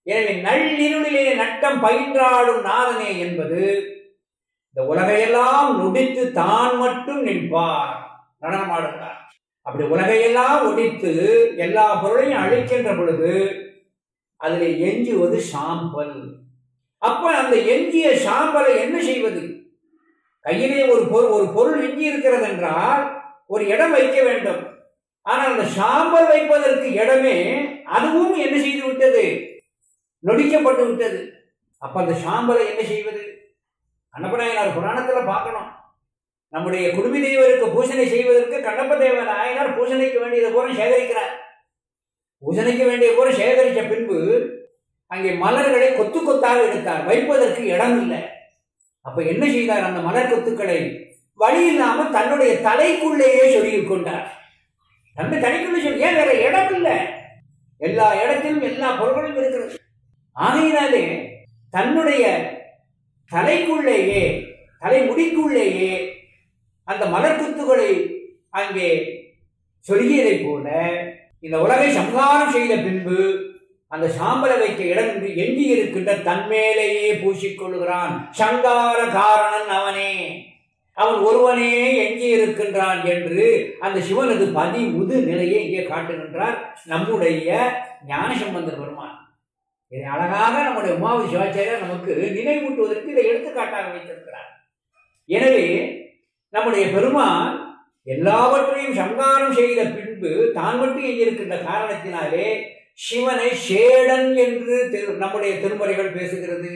எனவே நள்ளிருளிலே நட்டம் பயின்றாடும் நாதனே என்பது இந்த உலகையெல்லாம் நொடித்து தான் மட்டும் நிற்பார் நடனமாடுகிறார் அப்படி உலகையெல்லாம் ஒடித்து எல்லா பொருளையும் அழிக்கின்ற பொழுது அதில் எஞ்சுவது சாம்பல் அப்ப அந்த எஞ்சிய சாம்பலை என்ன செய்வது கையிலே ஒரு பொருள் ஒரு பொருள் எஞ்சி இருக்கிறது என்றால் ஒரு இடம் வைக்க வேண்டும் ஆனால் அந்த சாம்பல் வைப்பதற்கு இடமே அதுவும் என்ன செய்து விட்டது நொடிக்கப்பட்டு விட்டது அப்ப அந்த சாம்பலை என்ன செய்வது கண்ணப்பநாயனார் புராணத்துல பார்க்கணும் நம்முடைய குடுமி தெய்வருக்கு பூசணை செய்வதற்கு கண்ணப்ப தேவ நாயனார் பூசணைக்கு வேண்டியது போல சேகரிக்கிறார் பூசணைக்கு வேண்டிய போல சேகரித்த பின்பு அங்கே மலர்களை கொத்து கொத்தாக எடுத்தார் வைப்பதற்கு இடம் இல்லை அப்ப என்ன செய்தார் அந்த மலர் கொத்துக்களை வழி இல்லாமல் தன்னுடைய தலைக்குள்ளேயே சொருகிக் கொண்டார் தன்னுடைய தலைக்குள்ளே சொல்லி ஏன் வேற இடம் இல்லை எல்லா இடத்திலும் எல்லா பொருள்களும் இருக்கிறது ஆகையினாலே தன்னுடைய தலைக்குள்ளேயே தலைமுடிக்குள்ளேயே அந்த மலர்குத்துகளை அங்கே சொருகியதைப் போல இந்த உலகை சம்ஹாரம் செய்த பின்பு அந்த சாம்பலை வைக்க இடமின்றி எஞ்சி இருக்கின்ற தன்மேலேயே பூசிக்கொள்கிறான் சங்கார காரணன் அவனே அவன் ஒருவனே எஞ்சி இருக்கின்றான் என்று அந்த சிவனது பதி முது நிலையை இங்கே காட்டுகின்றார் நம்முடைய ஞானசம்பந்தர் பெருமான் இதை அழகாக நம்முடைய உமாவி சிவாச்சாரியர் நமக்கு நினைவூட்டுவதற்கு இதை எடுத்துக்காட்டாக வைத்திருக்கிறார் எனவே நம்முடைய பெருமான் எல்லாவற்றையும் சங்காரம் செய்த பின்பு தான் மட்டும் எங்கிருக்கின்ற காரணத்தினாலே சிவனை ஷேடன் என்று திரு- நம்முடைய திருமுறைகள் பேசுகிறது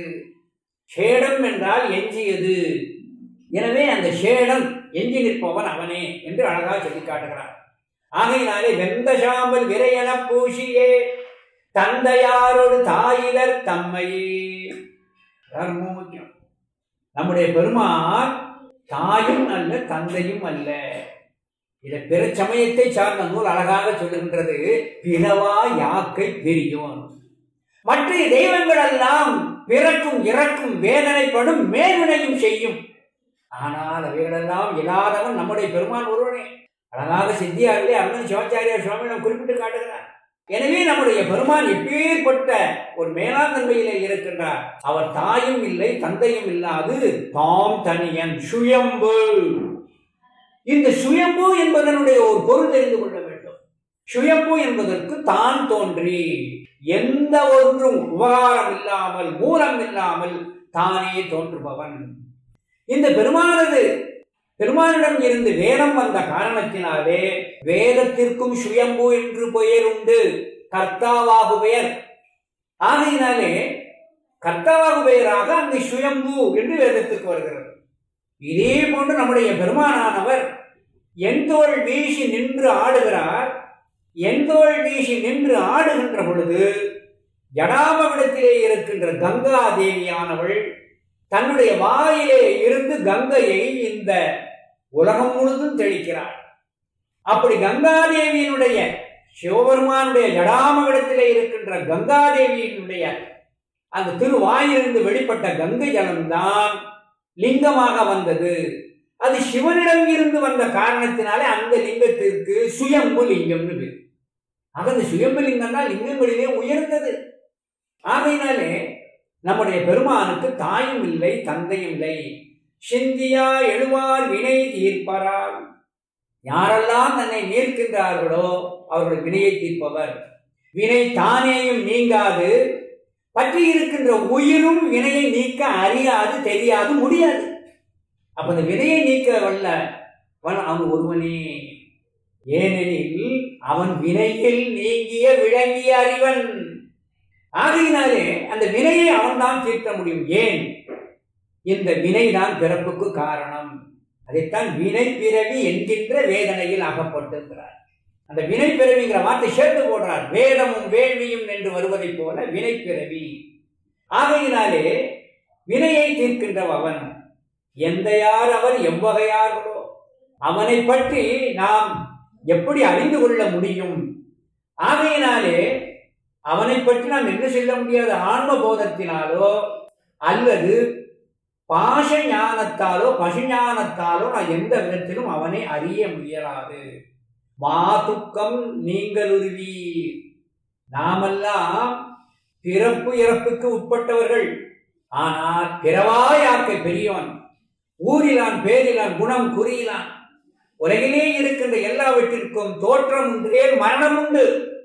ஷேடம் என்றால் எஞ்சியது எனவே அந்த ஷேடன் எஞ்சி நிற்பவன் அவனே என்று அழகாக சொல்லி காட்டுகிறார் ஆகையினாலே வெந்த சாம்பல் விரையன பூசியே தந்தையாரோடு தாயிலர் தம்மையே அதான் ரொம்ப முக்கியம் நம்முடைய பெருமான் தாயும் அல்ல தந்தையும் அல்ல இதை பிற சமயத்தை சார்ந்த நூல் அழகாக சொல்லுகின்றது பிறவா யாக்கை பெரியோன் மற்ற தெய்வங்கள் எல்லாம் பிறக்கும் இறக்கும் வேதனைப்படும் மேல்வினையும் செய்யும் ஆனால் அவைகளெல்லாம் இல்லாதவன் நம்முடைய பெருமான் ஒருவனே அழகாக சித்தியாரிலே அருணன் சிவாச்சாரியார் சுவாமியிடம் குறிப்பிட்டு காட்டுகிறார் எனவே நம்முடைய பெருமான் எப்பேற்பட்ட ஒரு மேலாண்மையிலே இருக்கின்றார் அவர் தாயும் இல்லை தந்தையும் இல்லாது தாம் தனியன் சுயம்பு இந்த சுயம்பு என்பதனுடைய ஒரு பொருள் தெரிந்து கொள்ள வேண்டும் சுயம்பு என்பதற்கு தான் தோன்றி எந்த ஒன்றும் உபகாரம் இல்லாமல் மூலம் இல்லாமல் தானே தோன்றுபவன் இந்த பெருமானது பெருமானிடம் இருந்து வேதம் வந்த காரணத்தினாலே வேதத்திற்கும் சுயம்பு என்று பெயர் உண்டு கர்த்தாவாகுவேர் ஆகையினாலே கர்த்தாவாகுவேராக அந்த சுயம்பு என்று வேதத்திற்கு வருகிறது இதே போன்று நம்முடைய பெருமானானவர் எந்தோள் வீசி நின்று ஆடுகிறார் எந்தோள் வீசி நின்று ஆடுகின்ற பொழுது ஜடாமவிடத்திலே இருக்கின்ற கங்கா தேவியானவள் தன்னுடைய வாயிலே இருந்து கங்கையை இந்த உலகம் முழுதும் தெளிக்கிறார் அப்படி கங்காதேவியினுடைய சிவபெருமானுடைய ஜடாமவிடத்திலே இருக்கின்ற கங்காதேவியினுடைய அந்த திருவாயிலிருந்து வெளிப்பட்ட கங்கை ஜலம்தான் லிங்கமாக வந்தது அது சிவனிடம் இருந்து வந்த காரணத்தினாலே அந்த லிங்கத்திற்கு சுயம்பு லிங்கம்னு பேர் ஆக அந்த சுயம்பு லிங்கம் தான் லிங்கங்களிலே உயர்ந்தது ஆகையினாலே நம்முடைய பெருமானுக்கு தாயும் இல்லை தந்தையும் இல்லை சிந்தியா எழுவார் வினை தீர்ப்பரால் யாரெல்லாம் தன்னை நீர்க்கின்றார்களோ அவர்கள் வினையை தீர்ப்பவர் வினை தானேயும் நீங்காது பற்றி இருக்கின்ற உயிரும் வினையை நீக்க அறியாது தெரியாது முடியாது அப்ப அந்த வினையை நீக்க வல்ல அவன் அவன் ஒருவனே ஏனெனில் அவன் வினையில் நீங்கிய விளங்கிய அறிவன் ஆகையினாலே அந்த வினையை அவன்தான் தீர்க்க முடியும் ஏன் இந்த வினைதான் பிறப்புக்கு காரணம் அதைத்தான் வினை பிறவி என்கின்ற வேதனையில் அகப்பட்டிருக்கிறார் அந்த வினை பிறவிங்கிற வார்த்தை சேர்த்து போடுறார் வேதமும் வேள்வியும் என்று வருவதைப் போல வினை பிறவி ஆகையினாலே வினையை தீர்க்கின்ற அவன் எந்த யார் அவர் எவ்வகையார்களோ அவனை பற்றி நாம் எப்படி அறிந்து கொள்ள முடியும் ஆகையினாலே அவனை பற்றி நாம் என்ன சொல்ல முடியாது ஆன்ம போதத்தினாலோ அல்லது பாஷ ஞானத்தாலோ பசுஞானத்தாலோ நான் எந்த விதத்திலும் அவனை அறிய முயலாது மா துக்கம் நீங்களுருவி நாமெல்லாம் பிறப்பு இறப்புக்கு உட்பட்டவர்கள் ஆனால் பிறவாயாக்கை பெரியவன் ஊரிலான் பேரிலான் குணம் குறியிலான் உலகிலே இருக்கின்ற எல்லாவற்றிற்கும் தோற்றம் உண்டு மரணம் உண்டு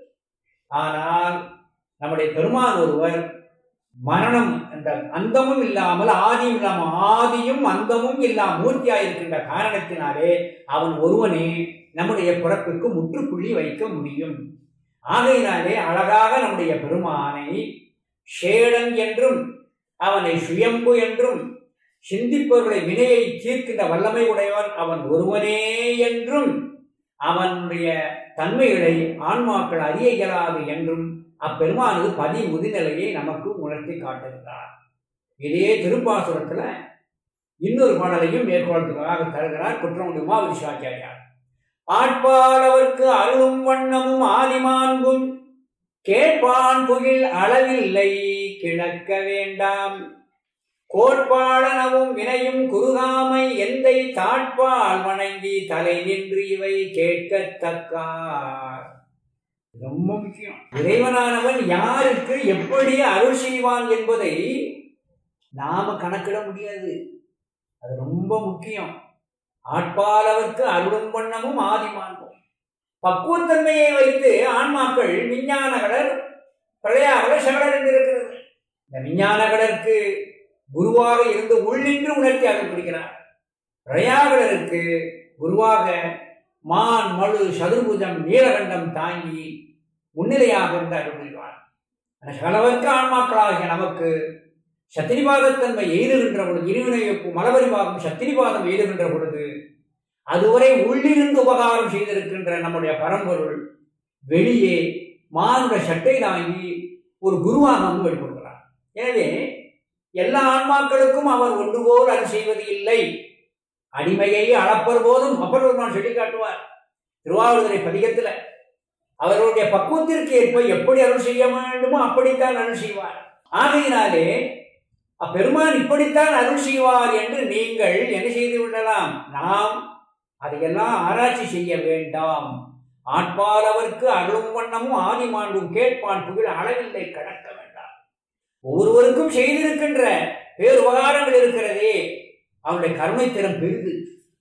ஆனால் நம்முடைய பெருமான் ஒருவர் மரணம் என்ற அந்தமும் இல்லாமல் ஆதியும் இல்லாமல் ஆதியும் அந்தமும் இல்லாம மூர்த்தியாயிருக்கின்ற காரணத்தினாலே அவன் ஒருவனே நம்முடைய பிறப்புக்கு முற்றுப்புள்ளி வைக்க முடியும் ஆகையினாலே அழகாக நம்முடைய பெருமானை ஷேடன் என்றும் அவனை சுயம்பு என்றும் சிந்திப்பவர்களை வினையை தீர்க்கின்ற வல்லமை உடையவன் அவன் ஒருவனே என்றும் அவனுடைய தன்மைகளை ஆன்மாக்கள் அறிய இயலாது என்றும் அப்பெருமானது பதி முதிநிலையை நமக்கு உணர்த்தி காட்டுகிறார் இதே திருப்பாசுரத்துல இன்னொரு பாடலையும் மேற்கொள்வதற்காக தருகிறார் குற்றமுடி உமாவிசாச்சாரியார் ஆட்பாளவர்க்கு அருளும் வண்ணமும் ஆதிமாண்பும் கேட்பான் புகில் அளவில்லை கிழக்க வேண்டாம் கோட்பாளனவும் வினையும் குறுகாமை எந்தை தாட்பால் வணங்கி தலை நின்று இவை கேட்கத்தக்கார் ரொம்ப முக்கியம் இறைவனானவன் யாருக்கு எப்படி அருள் செய்வான் என்பதை நாம கணக்கிட முடியாது அது ரொம்ப முக்கியம் ஆட்பாளவர்க்கு அருளும் வண்ணமும் ஆதிமான்பும் பக்குவத்தன்மையை வைத்து ஆன்மாக்கள் விஞ்ஞான கடல் பிரளையாகல சகடர் என்று இருக்கிறது இந்த விஞ்ஞான கடற்கு குருவாக இருந்து உள்ளின்று உணர்த்தி அகப்படுகிறார் பிரயாகடருக்கு குருவாக மான் மழு சதுர்புஜம் நீலகண்டம் தாங்கி முன்னிலையாக இருந்து அருள்வார் சகலவர்க்கு ஆன்மாக்களாகிய நமக்கு சத்திரிபாதத்தன்மை எய்துகின்ற பொழுது இருவினையப்பு மலபரிபாகம் சத்திரிபாதம் எய்துகின்ற பொழுது அதுவரை உள்ளிருந்து உபகாரம் செய்திருக்கின்ற நம்முடைய பரம்பொருள் வெளியே மானுட சட்டை தாங்கி ஒரு குருவாக வந்து வெளிப்படுகிறார் எனவே எல்லா ஆன்மாக்களுக்கும் அவர் ஒன்று போல் அது செய்வது இல்லை அடிமையை அளப்பர் போதும் அப்பெருமான் சொல்லி காட்டுவார் திருவாவூரை பதிகத்தில் அவர்களுடைய பக்குவத்திற்கு ஏற்ப எப்படி அருள் செய்ய வேண்டுமோ அப்படித்தான் அருள் செய்வார் ஆகையினாலே அப்பெருமான் இப்படித்தான் அருள் செய்வார் என்று நீங்கள் என்ன செய்து விடலாம் நாம் அதையெல்லாம் ஆராய்ச்சி செய்ய வேண்டாம் ஆட்பாலவர்க்கு அருளும் வண்ணமும் ஆதிமாண்டும் கேட்பான் புகழ் அளவில்லை கடக்க வேண்டாம் ஒவ்வொருவருக்கும் செய்திருக்கின்ற பேருபகாரங்கள் இருக்கிறதே அவனுடைய கருணை திறம் பெரிது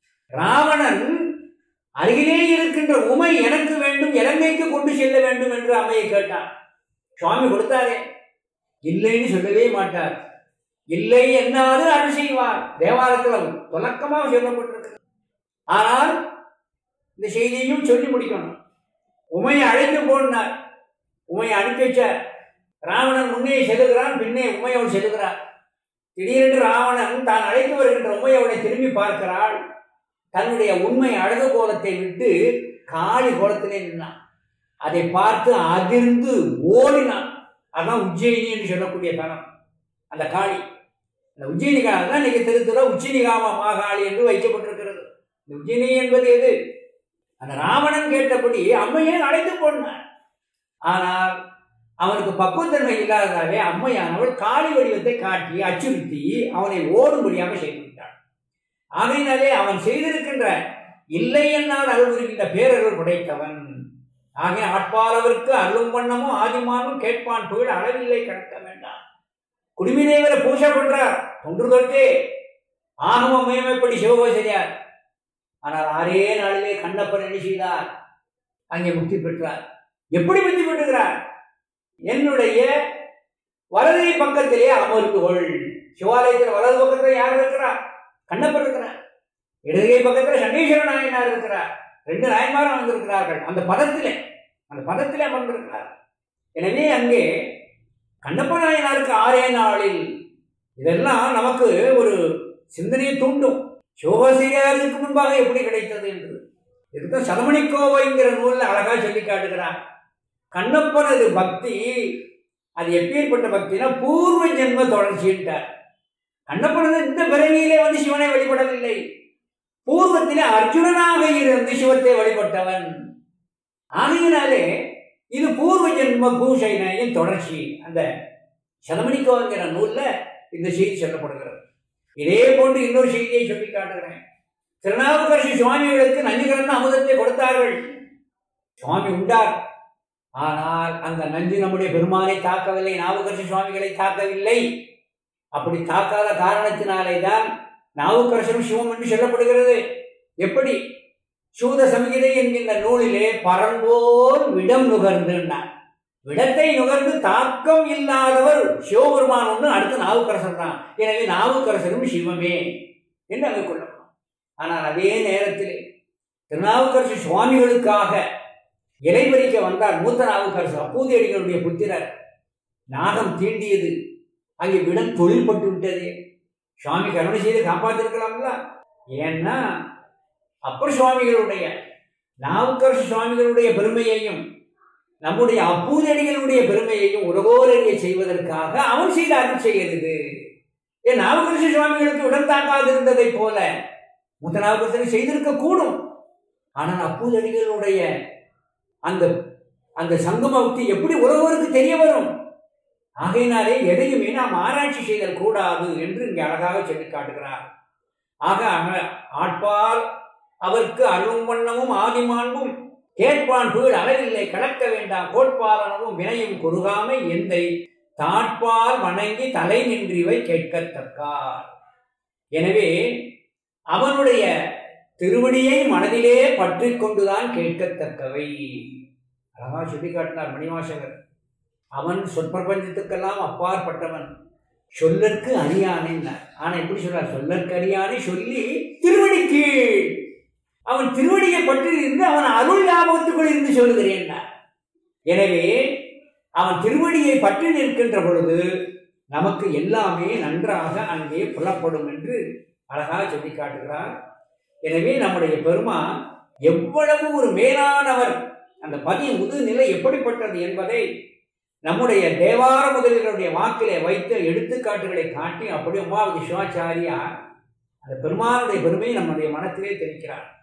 ராவணன் அருகிலே இருக்கின்ற உமை எனக்கு வேண்டும் இலங்கைக்கு கொண்டு செல்ல வேண்டும் என்று அம்மையை கேட்டான் சுவாமி கொடுத்தாரே இல்லைன்னு சொல்லவே மாட்டார் இல்லை என்னாது அருள் செய்வார் தேவாலயத்தில் தொடக்கமாக சொல்லப்பட்டிருக்கு ஆனால் இந்த செய்தியையும் சொல்லி முடிக்கணும் உமையை அழைத்து போனார் உமையை அனுப்பி வச்சார் ராவணன் முன்னே செல்லுகிறான் பின்னே உமையோடு செல்லுகிறார் திடீரென்று ராவணன் தான் அழைத்து வருகின்ற உமையோட திரும்பி பார்க்கிறாள் தன்னுடைய உண்மை அழகு கோலத்தை விட்டு காளி கோலத்திலே நின்னான் அதை பார்த்து அதிர்ந்து ஓடினான் அதான் உஜ்ஜயினி என்று சொல்லக்கூடிய தனம் அந்த காளி அந்த உஜ்ஜயினி காலம் தான் இன்னைக்கு திருத்துற உச்சினிகாம மாகாளி என்று வைக்கப்பட்டிருக்கிறது இந்த உஜ்ஜயினி என்பது எது அந்த ராவணன் கேட்டபடி அம்மையை அழைத்து போனார் ஆனால் அவனுக்கு பக்குவத்தன்மை இல்லாததாலே அம்மையானவள் காளி வடிவத்தை காட்டி அச்சுறுத்தி அவனை ஓடும்படியாக செய்துவிட்டாள் ஆகையினாலே அவன் செய்திருக்கின்ற இல்லை என்னால் அருள் புரிகின்ற பேரருள் படைத்தவன் ஆகிய ஆட்பாளவருக்கு அருளும் வண்ணமும் ஆதிமானும் கேட்பான் புகழ் அளவில்லை கடக்க வேண்டாம் குடிமிதேவரை பூஜை பண்றார் தொன்று தொட்டே ஆகம மேமைப்படி சிவகோசரியார் ஆனால் ஆறே நாளிலே கண்ணப்பன் என்ன செய்தார் அங்கே முக்தி பெற்றார் எப்படி முக்தி பெற்றுகிறார் என்னுடைய வலதை பக்கத்திலே அமர்ந்து கொள் சிவாலயத்தில் வலது பக்கத்தில் யார் இருக்கிறார் கண்ணப்பர் இருக்கிறார் இடதுகை பக்கத்தில் சண்டீஸ்வர நாயனார் இருக்கிறார் ரெண்டு நாயன்மாரும் வந்திருக்கிறார்கள் அந்த பதத்திலே அந்த பதத்திலே அமர்ந்திருக்கிறார் எனவே அங்கே கண்ணப்ப நாயனாருக்கு ஆறே நாளில் இதெல்லாம் நமக்கு ஒரு சிந்தனையை தூண்டும் சிவகாசிரியாருக்கு முன்பாக எப்படி கிடைத்தது என்று இதுதான் சதமணிக்கோவைங்கிற நூலில் அழகா சொல்லி காட்டுகிறார் கண்ணப்பனது பக்தி அது எப்பேற்பட்ட பக்தினா பூர்வ ஜென்ம தொடர்ச்சின்ட்டார் கண்ணப்பனது இந்த பிறவியிலே வந்து சிவனை வழிபடவில்லை பூர்வத்திலே அர்ஜுனனாக இருந்து சிவத்தை வழிபட்டவன் ஆகையினாலே இது பூர்வ ஜென்ம பூஷைனையின் தொடர்ச்சி அந்த சதமணிக்கோங்கிற நூல்ல இந்த செய்தி சொல்லப்படுகிறது இதே போன்று இன்னொரு செய்தியை சொல்லி காட்டுகிறேன் திருநாவுக்கரசு சுவாமிகளுக்கு நஞ்சு கலந்த அமுதத்தை கொடுத்தார்கள் சுவாமி உண்டார் ஆனால் அந்த நஞ்சு நம்முடைய பெருமானை தாக்கவில்லை நாவுக்கரசு சுவாமிகளை தாக்கவில்லை அப்படி தாக்காத காரணத்தினாலே தான் நாவுக்கரசரும் சிவம் என்று சொல்லப்படுகிறது எப்படி சூத சம்ஹிதை என்கின்ற நூலிலே பரம்போர் விடம் நுகர்ந்துன்னார் விடத்தை நுகர்ந்து தாக்கம் இல்லாதவர் சிவபெருமான் ஒன்று அடுத்து நாவுக்கரசர் தான் எனவே நாவுக்கரசரும் சிவமே என்று அங்கு கொள்ளலாம் ஆனால் அதே நேரத்தில் திருநாவுக்கரசு சுவாமிகளுக்காக இலைபறிக்க வந்தார் மூத்த நாவுக்கரசு அப்பூதியடிகளுடைய புத்திரர் நாகம் தீண்டியது அங்கே விடம் தொழில்பட்டு விட்டது சுவாமி கருணை செய்து காப்பாற்றிருக்கலாம்ல ஏன்னா அப்பர் சுவாமிகளுடைய நாவுக்கரசு சுவாமிகளுடைய பெருமையையும் நம்முடைய அப்பூதடிகளுடைய பெருமையையும் உலகோரறிய செய்வதற்காக அவன் செய்த அருள் செய்கிறது ஏன் நாவுக்கரசு சுவாமிகளுக்கு உடன் தாக்காதிருந்ததை போல முத்த நாவுக்கரசனை செய்திருக்க கூடும் ஆனால் அப்பூதடிகளுடைய அந்த அந்த சங்கமக்தி எப்படி உலகோருக்கு தெரிய வரும் ஆகையினாலே எதையுமே நாம் ஆராய்ச்சி செய்தல் கூடாது என்று இங்கே அழகாக சொல்லி காட்டுகிறார் ஆக அம- ஆட்பால் அவருக்கு அருளும் வண்ணமும் ஆதிமாண்பும் கேட்பான் புகழ் அளவில்லை கலக்க வேண்டாம் கோட்பாலனவும் வினையும் குறுகாமை எந்தை தாட்பால் வணங்கி தலை நின்றிவை கேட்கத்தக்கார் எனவே அவனுடைய திருவடியை மனதிலே பற்றி கொண்டுதான் கேட்கத்தக்கவை அழகா சொல்லி காட்டினார் மணிவாசகர் அவன் சொற்பிரபஞ்சத்துக்கெல்லாம் அப்பாற்பட்டவன் சொல்லற்கு அறியானே ஆனா எப்படி சொல்றார் சொல்லற்கு அறியானே சொல்லி திருவடி கீழ் அவன் திருவடியை பற்றி இருந்து அவன் அருள் ஞாபகத்துக்குள் இருந்து சொல்லுகிறேன் எனவே அவன் திருவடியை பற்றி நிற்கின்ற பொழுது நமக்கு எல்லாமே நன்றாக அங்கே புலப்படும் என்று அழகாக சொல்லி காட்டுகிறார் எனவே நம்முடைய பெருமான் எவ்வளவு ஒரு மேலானவர் அந்த பதி முதுநிலை எப்படிப்பட்டது என்பதை நம்முடைய தேவார முதலிகளுடைய வாக்கிலே வைத்த எடுத்துக்காட்டுகளை காட்டி அப்படியே உமாவதி சிவாச்சாரியா அந்த பெருமானுடைய பெருமையை நம்முடைய மனத்திலே தெரிக்கிறார்